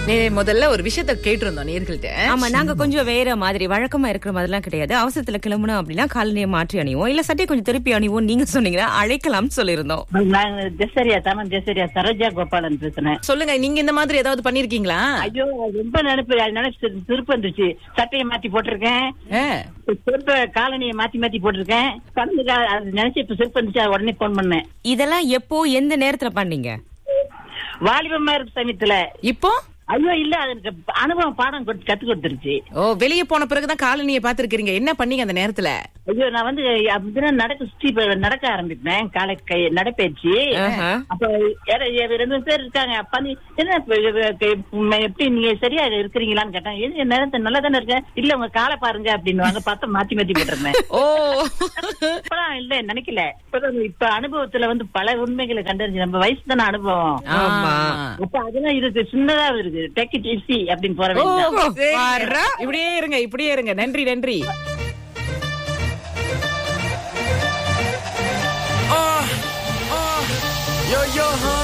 நே, முதல்ல ஒரு விஷயத்த கேட்டிருந்தோம் நேர்கள்ட்ட ஆமா நாங்க கொஞ்சம் வேற மாதிரி வழக்கமா இருக்கிற மாதிரிலாம் கிடையாது அவசரத்துல கிளம்பணும் அப்படின்னா காலனியை மாற்றி அணிவோம் இல்ல சட்டை கொஞ்சம் திருப்பி அணிவோம் நீங்க சொன்னீங்கன்னா அழைக்கலாம்னு சொல்லியிருந்தோம் நான் ஜெசரியா தாமன் ஜெசரியா சரோஜா கோபாலன் பேசுறேன் சொல்லுங்க நீங்க இந்த மாதிரி ஏதாவது பண்ணிருக்கீங்களா ஐயோ ரொம்ப நினைப்பு அது நினைச்சு திருப்பி வந்துச்சு சட்டையை மாத்தி போட்டிருக்கேன் ஆ. திருப்ப காலனியை மாத்தி மாத்தி போட்டிருக்கேன் கடந்து அது நினைச்சு இப்ப சிறப்பு வந்துச்சு அது உடனே போன் பண்ணேன் இதெல்லாம் எப்போ எந்த நேரத்துல பண்ணீங்க வாலிபமா இருக்கு சமயத்துல இப்போ ஐயோ இல்ல அது எனக்கு அனுபவம் பாடம் கொடு- கத்து கொடுத்துருச்சு ஓ வெளிய போன பிறகுதான் காலனியை பாத்துருக்கீங்க என்ன பண்ணீங்க அந்த நேரத்துல ஐயோ நான் வந்து அப்படிதான் நடக்க சுத்தி இப்ப நடக்க ஆரம்பிப்பேன் காலை கை நடைப்பயிற்சி ஆஹா. அப்ப யார- யார ரெண்டு பேர் இருக்காங்க அப்பா நீ என்ன இப்ப இது- இது- உம் எப்படி நீங்க சரியா இருக்கிறீங்களான்னு கேட்டாங்க எது என் நேரத்தை நல்லா தானே இருக்கேன் இல்ல உங்க காலை பாருங்க அப்படின்னு பார்த்தா மாத்தி மாத்தி போட்டிருந்தேன் ஓ இப்பதான் இல்ல நினைக்கல இப்பதான் இப்ப அனுபவத்துல வந்து பல உண்மைகளை கண்டறிஞ்சு நம்ம வயசு தானே அனுபவம் ஆமா. அப்ப அதெல்லாம் இருக்கு சின்னதா இருக்கு டேக் இட் ஈஸி அப்படின்னு போற ஓ, வேண்டியது சரிங்க. பாரா. இப்படியே இருங்க இப்படியே இருங்க நன்றி நன்றி Yo, yo, huh?